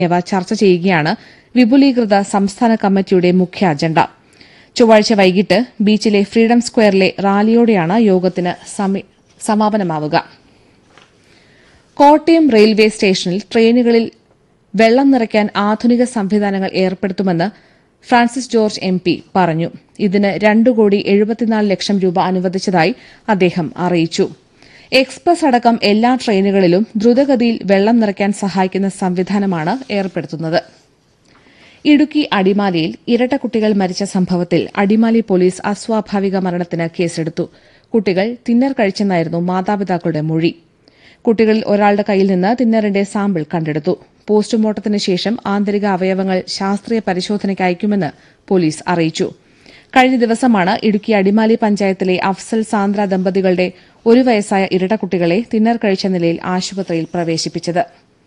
എന്നിവ ചർച്ച ചെയ്യുകയാണ് വിപുലീകൃത സംസ്ഥാന കമ്മിറ്റിയുടെ മുഖ്യ അജണ്ട ചൊവ്വാഴ്ച വൈകിട്ട് ബീച്ചിലെ ഫ്രീഡം സ്ക്വയറിലെ റാലിയോടെയാണ് യോഗത്തിന് സമി- സമാപനമാവുക കോട്ടയം റെയിൽവേ സ്റ്റേഷനിൽ ട്രെയിനുകളിൽ വെള്ളം നിറയ്ക്കാൻ ആധുനിക സംവിധാനങ്ങൾ ഏർപ്പെടുത്തുമെന്ന് ഫ്രാൻസിസ് ജോർജ് എം പി പറഞ്ഞു ഇതിന് രണ്ട് കോടി എഴുപത്തിനാല് ലക്ഷം രൂപ അനുവദിച്ചതായി അദ്ദേഹം അറിയിച്ചു എക്സ്പ്രസ് അടക്കം എല്ലാ ട്രെയിനുകളിലും ദ്രുതഗതിയിൽ വെള്ളം നിറയ്ക്കാൻ സഹായിക്കുന്ന സംവിധാനമാണ് ഏർപ്പെടുത്തുന്നത് ഇടുക്കി അടിമാലിയിൽ ഇരട്ട കുട്ടികൾ മരിച്ച സംഭവത്തിൽ അടിമാലി പോലീസ് അസ്വാഭാവിക മരണത്തിന് കേസെടുത്തു കുട്ടികൾ തിന്നർ കഴിച്ചെന്നായിരുന്നു മാതാപിതാക്കളുടെ മൊഴി കുട്ടികളിൽ ഒരാളുടെ കയ്യിൽ നിന്ന് തിന്നറിന്റെ സാമ്പിൾ കണ്ടെടുത്തു പോസ്റ്റ്മോർട്ടത്തിന് ശേഷം ആന്തരിക അവയവങ്ങൾ ശാസ്ത്രീയ പരിശോധനയ്ക്ക് അയക്കുമെന്ന് പോലീസ് അറിയിച്ചു കഴിഞ്ഞ ദിവസമാണ് ഇടുക്കി അടിമാലി പഞ്ചായത്തിലെ അഫ്സൽ സാന്ദ്ര ദമ്പതികളുടെ ഒരു വയസ്സായ ഇരട്ട കുട്ടികളെ തിന്നർ കഴിച്ച നിലയിൽ ആശുപത്രിയിൽ പ്രവേശിപ്പിച്ചത്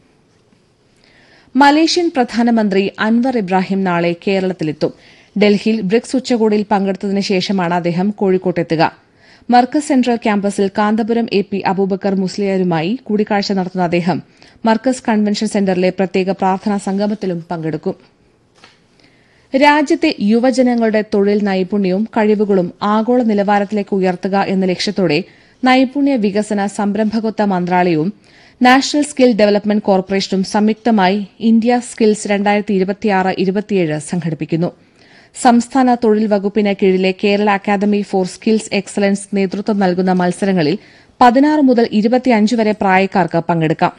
മലേഷ്യൻ പ്രധാനമന്ത്രി അൻവർ ഇബ്രാഹിം നാളെ കേരളത്തിലെത്തും ഡൽഹിയിൽ ബ്രിക്സ് ഉച്ചകോടിയിൽ പങ്കെടുത്തതിന് ശേഷമാണ് അദ്ദേഹം കോഴിക്കോട്ടെത്തുക മർക്കസ് സെൻട്രൽ ക്യാമ്പസിൽ കാന്തപുരം എ പി അബൂബക്കർ മുസ്ലിയാരുമായി കൂടിക്കാഴ്ച നടത്തുന്ന അദ്ദേഹം മർക്കസ് കൺവെൻഷൻ സെന്ററിലെ പ്രത്യേക പ്രാർത്ഥനാ സംഗമത്തിലും പങ്കെടുക്കും രാജ്യത്തെ യുവജനങ്ങളുടെ തൊഴിൽ നൈപുണ്യവും കഴിവുകളും ആഗോള നിലവാരത്തിലേക്ക് ഉയർത്തുക എന്ന ലക്ഷ്യത്തോടെ നൈപുണ്യ വികസന സംരംഭകത്വ മന്ത്രാലയവും നാഷണൽ സ്കിൽ ഡെവലപ്മെന്റ് കോർപ്പറേഷനും സംയുക്തമായി ഇന്ത്യ സ്കിൽസ് രണ്ടായിരത്തി ഇരുപത്തിയാറ് ഇരുപത്തിയേഴ് സംഘടിപ്പിക്കുന്നു സംസ്ഥാന തൊഴിൽ വകുപ്പിന് കീഴിലെ Kerala academy for skills excellence നേതൃത്വം നൽകുന്ന മത്സരങ്ങളിൽ പതിനാറ് മുതൽ ഇരുപത്തിയഞ്ച് വരെ പ്രായക്കാർക്ക് പങ്കെടുക്കാം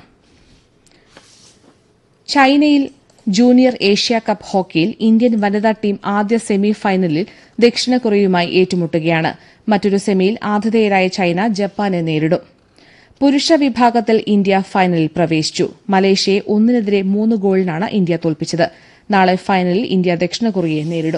ചൈനയിൽ ജൂനിയർ ഏഷ്യ കപ്പ് ഹോക്കിയിൽ ഇന്ത്യൻ വനിതാ ടീം ആദ്യ സെമി ഫൈനലിൽ ദക്ഷിണ കൊറിയയുമായി ഏറ്റുമുട്ടുകയാണ് മറ്റൊരു സെമിയിൽ ആതിഥേയരായ ചൈന ജപ്പാനെ നേരിടും പുരുഷ വിഭാഗത്തിൽ ഇന്ത്യ ഫൈനലിൽ പ്രവേശിച്ചു മലേഷ്യയെ ഒന്നിനെതിരെ മൂന്ന് ഗോളിനാണ് ഇന്ത്യ തോൽപ്പിച്ചത് നാളെ ഫൈനലിൽ ഇന്ത്യ ദക്ഷിണ കൊറിയയെ നേരിടും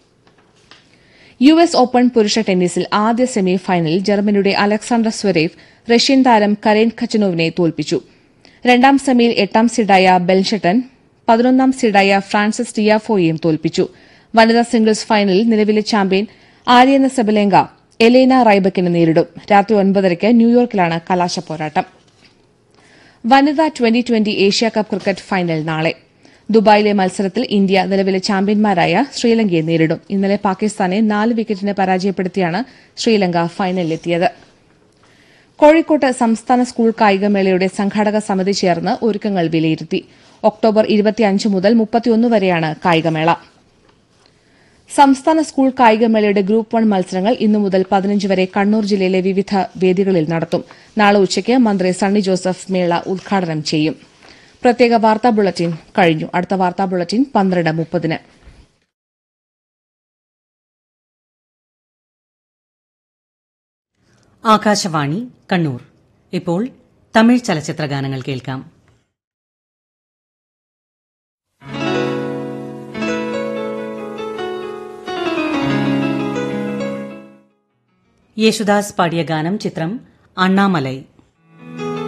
യു എസ് ഓപ്പൺ പുരുഷ ടെന്നീസിൽ ആദ്യ സെമി ഫൈനലിൽ ജർമ്മനിയുടെ അലക്സാണ്ടർ സ്വരേവ് റഷ്യൻ താരം കരേൻ ഖച്ചനോവിനെ തോൽപ്പിച്ചു രണ്ടാം സെമിയിൽ എട്ടാം സീഡായ ബെൽഷട്ടൻ പതിനൊന്നാം സീഡായ ഫ്രാൻസിസ് ടിയാഫോയെയും തോൽപ്പിച്ചു വനിതാ സിംഗിൾസ് ഫൈനലിൽ നിലവിലെ ചാമ്പ്യൻ ആര്യന സെബലേങ്ക എലേന റൈബക്കിനെ നേരിടും രാത്രി ഒൻപതരയ്ക്ക് ന്യൂയോർക്കിലാണ് കലാശ പോരാട്ടം വനിതാ twenty twenty Asia cup cricket final നാളെ ദുബായിലെ മത്സരത്തിൽ ഇന്ത്യ നിലവിലെ ചാമ്പ്യന്മാരായ ശ്രീലങ്കയെ നേരിടും ഇന്നലെ പാകിസ്ഥാനെ നാല് വിക്കറ്റിന് പരാജയപ്പെടുത്തിയാണ് ശ്രീലങ്ക ഫൈനലിലെത്തിയത് കോഴിക്കോട്ട് സംസ്ഥാന സ്കൂൾ കായികമേളയുടെ സംഘാടക സമിതി ചേർന്ന് ഒരുക്കങ്ങൾ വിലയിരുത്തി ഒക്ടോബർ ഇരുപത്തിയഞ്ച് മുതൽ മുപ്പത്തിയൊന്ന് വരെയാണ് കായികമേള സംസ്ഥാന സ്കൂൾ കായികമേളയുടെ ഗ്രൂപ്പ് വൺ മത്സരങ്ങൾ ഇന്നു മുതൽ പതിനഞ്ച് വരെ കണ്ണൂർ ജില്ലയിലെ വിവിധ വേദികളിൽ നടത്തും നാളെ ഉച്ചയ്ക്ക് മന്ത്രി സണ്ണി ജോസഫ് മേള ഉദ്ഘാടനം ചെയ്യും പ്രത്യേക വാർത്താ ബുള്ളറ്റിൻ കഴിഞ്ഞു അടുത്ത വാർത്താ ബുള്ളറ്റിൻ പന്ത്രണ്ട് മുപ്പതിന് ആകാശവാണി കണ്ണൂർ ഇപ്പോൾ തമിഴ് ചലച്ചിത്ര ഗാനങ്ങൾ കേൾക്കാം യേശുദാസ് പാടിയ ഗാനം ചിത്രം അണ്ണാമലൈ